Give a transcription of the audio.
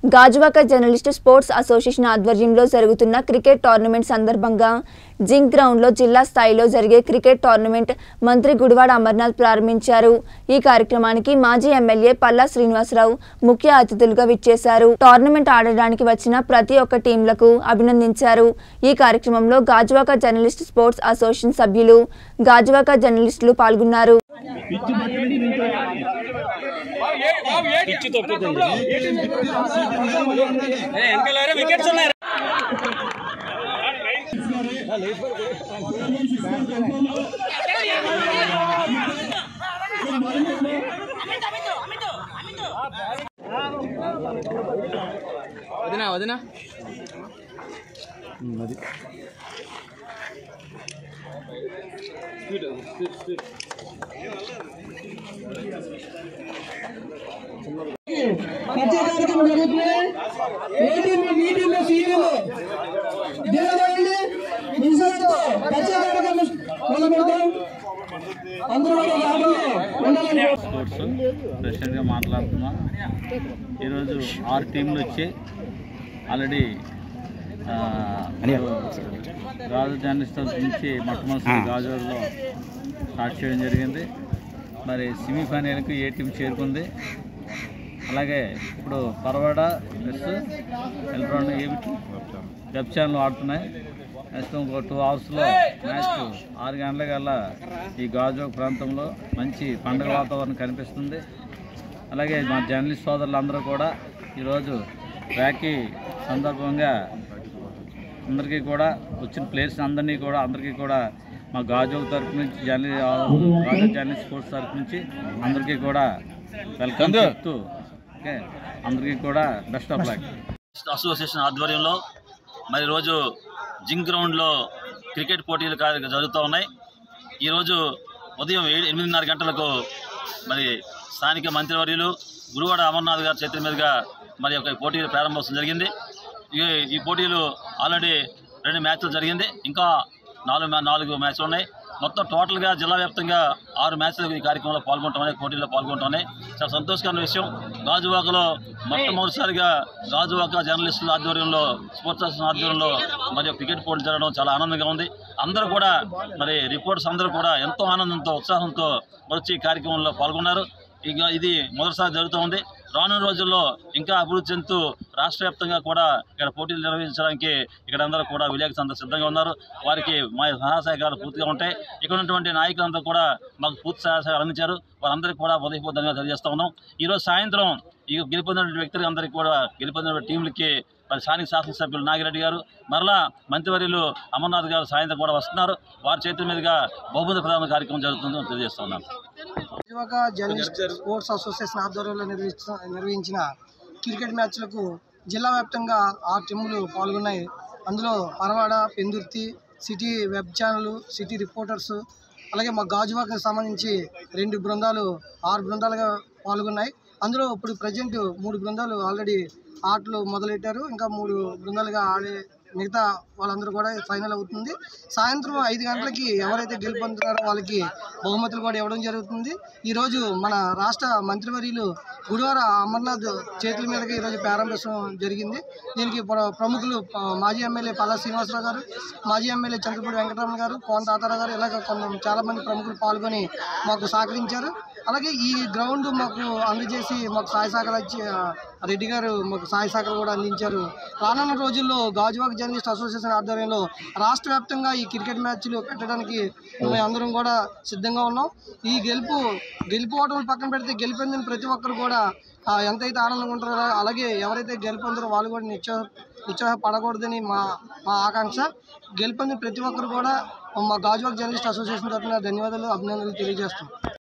Gajuwaka journalist sports association ఆధ్వర్యంలో జరుగుతున్న cricket tournament సందర్భంగా జింక్ గ్రౌండ్లో జిల్లా స్థాయిలో జరిగే క్రికెట్ టోర్నమెంట్ మంత్రి గుడివాడ అమర్నాథ్ ప్రారంభించారు ఈ కార్యక్రమానికి మాజీ ఎమ్మెల్యే పల్లా శ్రీనివాసరావు ముఖ్య అతిథులుగా విచ్చేశారు టోర్నమెంట్ ఆడడానికి వచ్చిన ప్రతి ఒక్క టీంలకు అభినందించారు ఈ కార్యక్రమంలో గాజువాక జర్నలిస్ట్ స్పోర్ట్స్ అసోసియేషన్ సభ్యులు గాజువాక జర్నలిస్టులు పాల్గొన్నారు పిచ్చి తొక్కుతుంది వెనకాల వికెట్స్ ఉన్నాయి వదినా వదినా మధ్య కార్యక్రమం జరుగుతుంది ఏ టీం మీ టీంలో సీనియర్లు దిగబడండి నిజంతో మధ్య కార్యక్రమం మొదలు పెడతాం అందరూ కూడా లాభంలో ఉండాలని స్పోర్ట్స్ ప్రెసిడెంట్గా మాట్లాడుతున్నా ఈరోజు ఆరు టీంలు వచ్చి ఆల్రెడీ ఆ, రాజు జర్నలిస్ట్ నుంచి మొట్టమొదటి గాజువాడలో స్టార్ట్ చేయడం జరిగింది మరి సెమీఫైనల్కి ఏ టీం చేరుకుంది అలాగే ఇప్పుడు పరవాడ ప్లస్ ఎల్రౌండ్ ఏమిటి వెబ్ ఛానల్ ఆడుతున్నాయి నెక్స్ట్ ఇంకో టూ అవర్స్లో మ్యాచ్ ఆరు గంటలకల్లా ఈ గాజు ప్రాంతంలో మంచి పండుగ వాతావరణం కనిపిస్తుంది అలాగే మా జర్నలిస్ట్ సోదరులందరూ కూడా ఈరోజు రాఖీ సందర్భంగా అందరికీ కూడా వచ్చిన ప్లేయర్స్ అందరినీ కూడా అందరికీ కూడా మా గాజు తరపు నుంచి జర్నలి గాజు జర్నలిస్ట్ స్పోర్ట్స్ తరపు నుంచి అందరికీ కూడా వెల్కమ్ చెప్తూ ఓకే అందరికీ కూడా బెస్ట్ ఆఫ్ లక్ అసోసియేషన్ ఆధ్వర్యంలో మరి రోజు జింక్ గ్రౌండ్లో క్రికెట్ పోటీలు కార్య- జరుగుతూ ఉన్నాయి ఈరోజు ఉదయం ఏడు ఎనిమిదిన్నర గంటలకు మరి స్థానిక మంత్రివర్యులు గురువాడ అమర్నాథ్ గారి చేతుల మీదుగా మరి ఒక పోటీలు ప్రారంభోత్సవం జరిగింది ఈ ఈ పోటీలు ఆల్రెడీ రెండు మ్యాచ్లు జరిగింది ఇంకా నాలుగు మ్యా- నాలుగు మ్యాచ్లు ఉన్నాయి మొత్తం టోటల్గా జిల్లా వ్యాప్తంగా ఆరు మ్యాచ్లు ఈ కార్యక్రమంలో పాల్గొంటామని పోటీల్లో పాల్గొంటామని చాలా సంతోషకరమైన విషయం గాజువాకలో మొట్టమొదటిసారిగా గాజువాక జర్నలిస్టుల ఆధ్వర్యంలో స్పోర్ట్స్ అసోసియేషన్ ఆధ్వర్యంలో మరి క్రికెట్ పోటీలు జరగడం చాలా ఆనందంగా ఉంది అందరూ కూడా మరి రిపోర్ట్స్ అందరూ కూడా ఎంతో ఆనందంతో ఉత్సాహంతో వచ్చి ఈ కార్యక్రమంలో పాల్గొన్నారు ఇక ఇది మొదటిసారి జరుగుతూ ఉంది రానున్న రోజుల్లో ఇంకా అభివృద్ధి చెందుతూ రాష్ట్ర వ్యాప్తంగా కూడా ఇక్కడ పోటీలు నిర్వహించడానికి ఇక్కడ అందరూ కూడా విలేకరులు అందరూ సిద్ధంగా ఉన్నారు వారికి మా సహాయ సహకారాలు పూర్తిగా ఉంటాయి ఇక్కడ ఉన్నటువంటి నాయకులందరూ కూడా మాకు పూర్తి సహాయ సహకారాలు అందించారు వారందరికీ కూడా ఉదయపూర్తంగా తెలియజేస్తా ఉన్నాం ఈరోజు సాయంత్రం ఈ గెలుపొందిన వ్యక్తులకి అందరికీ కూడా గెలుపొందిన టీంలకి మరి స్థానిక శాసనసభ్యులు నాగిరెడ్డి గారు మరలా మంత్రివర్యులు అమర్నాథ్ గారు సాయంత్రం కూడా వస్తున్నారు వారి చేతుల మీదుగా బహుమతి ప్రధాన కార్యక్రమం జరుగుతుందని తెలియజేస్తున్నాను గాజువాక జర్నలిస్ట్ స్పోర్ట్స్ అసోసియేషన్ ఆధ్వర్యంలో నిర్వహించిన నిర్వహించిన క్రికెట్ మ్యాచ్లకు జిల్లా వ్యాప్తంగా ఆరు టీములు పాల్గొన్నాయి అందులో Paravada Pendurthi city web channel city reporters అలాగే మా గాజువాకకు సంబంధించి రెండు బృందాలు ఆరు బృందాలుగా పాల్గొన్నాయి అందులో ఇప్పుడు ప్రజెంట్ మూడు బృందాలు ఆల్రెడీ ఆటలు మొదలెట్టారు ఇంకా మూడు బృందాలుగా ఆడే మిగతా వాళ్ళందరూ కూడా ఫైనల్ అవుతుంది సాయంత్రం ఐదు గంటలకి ఎవరైతే గెలుపొందుతారో వాళ్ళకి బహుమతులు కూడా ఇవ్వడం జరుగుతుంది ఈరోజు మన రాష్ట్ర మంత్రివర్యులు గుడివార అమర్నాథ్ చేతుల మీదకి ఈరోజు ప్రారంభించడం జరిగింది దీనికి ప్ర- ప్రముఖులు ఆ, మాజీ ఎమ్మెల్యే పల్లా శ్రీనివాసరావు గారు మాజీ ఎమ్మెల్యే చంద్రపూడి వెంకటరమణ గారు కోన తాతారావు గారు ఇలాగ కొంత చాలా మంది ప్రముఖులు పాల్గొని మాకు సహకరించారు అలాగే ఈ గ్రౌండ్ మాకు అందజేసి మాకు సహాయ సహకారాలు ఇచ్చి ఆ, రెడ్డి గారు మాకు సహాయ సహకారాలు కూడా అందించారు రానున్న రోజుల్లో గాజువాక జర్నలిస్ట్ అసోసియేషన్ ఆధ్వర్యంలో రాష్ట్ర వ్యాప్తంగా ఈ క్రికెట్ మ్యాచ్లు పెట్టడానికి మేము అందరం కూడా సిద్ధంగా ఉన్నాం ఈ గెలుపు గెలుపు ఓటములు పక్కన పెడితే గెలుపొందిన ప్రతి ఒక్కరు కూడా ఆ, ఎంతైతే ఆనందంగా ఉంటారో అలాగే ఎవరైతే గెలుపొందారో వాళ్ళు కూడా నిత్య నిరుత్సాహపడకూడదని మా మా ఆకాంక్ష గెలుపొందిన ప్రతి ఒక్కరు కూడా మా గాజువాక జర్నలిస్ట్ అసోసియేషన్ తరఫున ధన్యవాదాలు అభినందనలు తెలియజేస్తాం